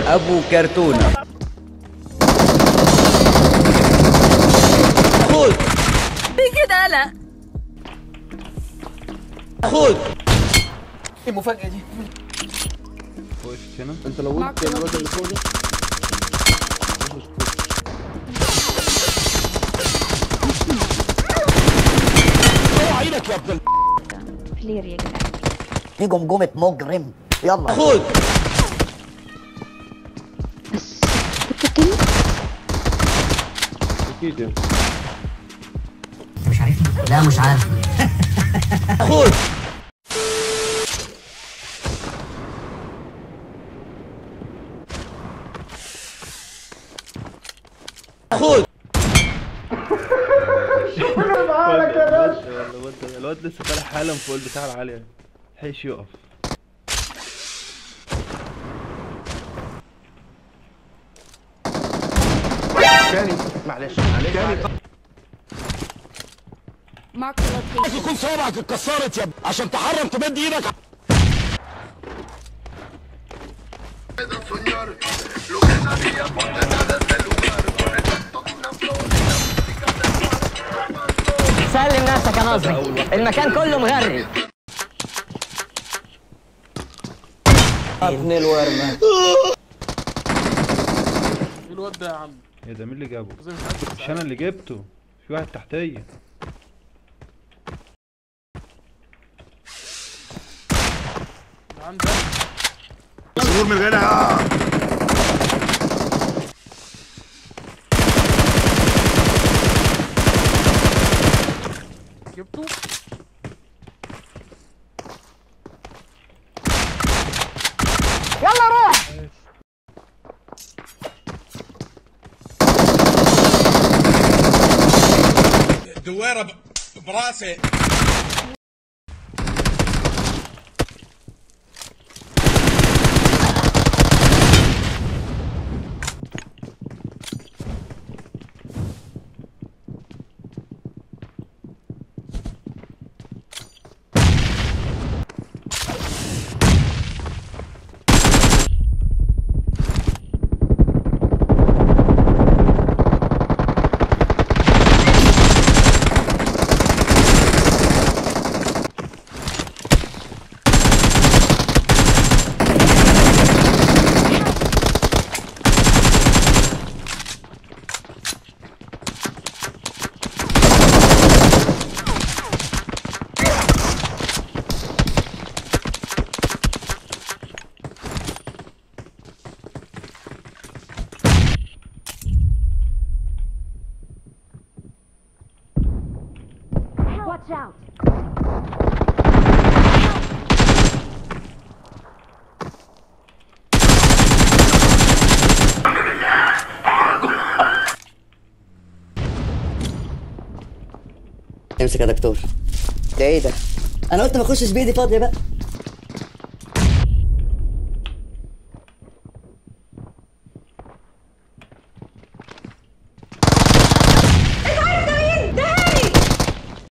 ابو كرتونه خذ كده لا خذ المفاجأة دي وقفت هنا انت لو قلت الواد اللي فوق ده كلير يا جدعان في جمجمة مجرم يلا خذ بس بتتكلم اكيد يعني مش عارف لا مش عارف خذ خذ الواد الواد لسه طالع حالا فوق البتاع العالية حيش يقف تاني معلش معلش تاني مارك لوكيشن يكون صوابعك اتكسرت يا ابني عشان تحرم تمد ايدك سلم نفسك يا نصري المكان كله مغري ابن الورمة الواد ده يا عم ايه ده مين اللي جابه؟ زي مش عارف مش انا اللي جبته في واحد تحتية العم ده سرور من غيرها جبته يلا روح دويره ب- براسي Watch out امسك يا دكتور ده ايه ده انا قلت ما اخشش بايدي فاضيه بقى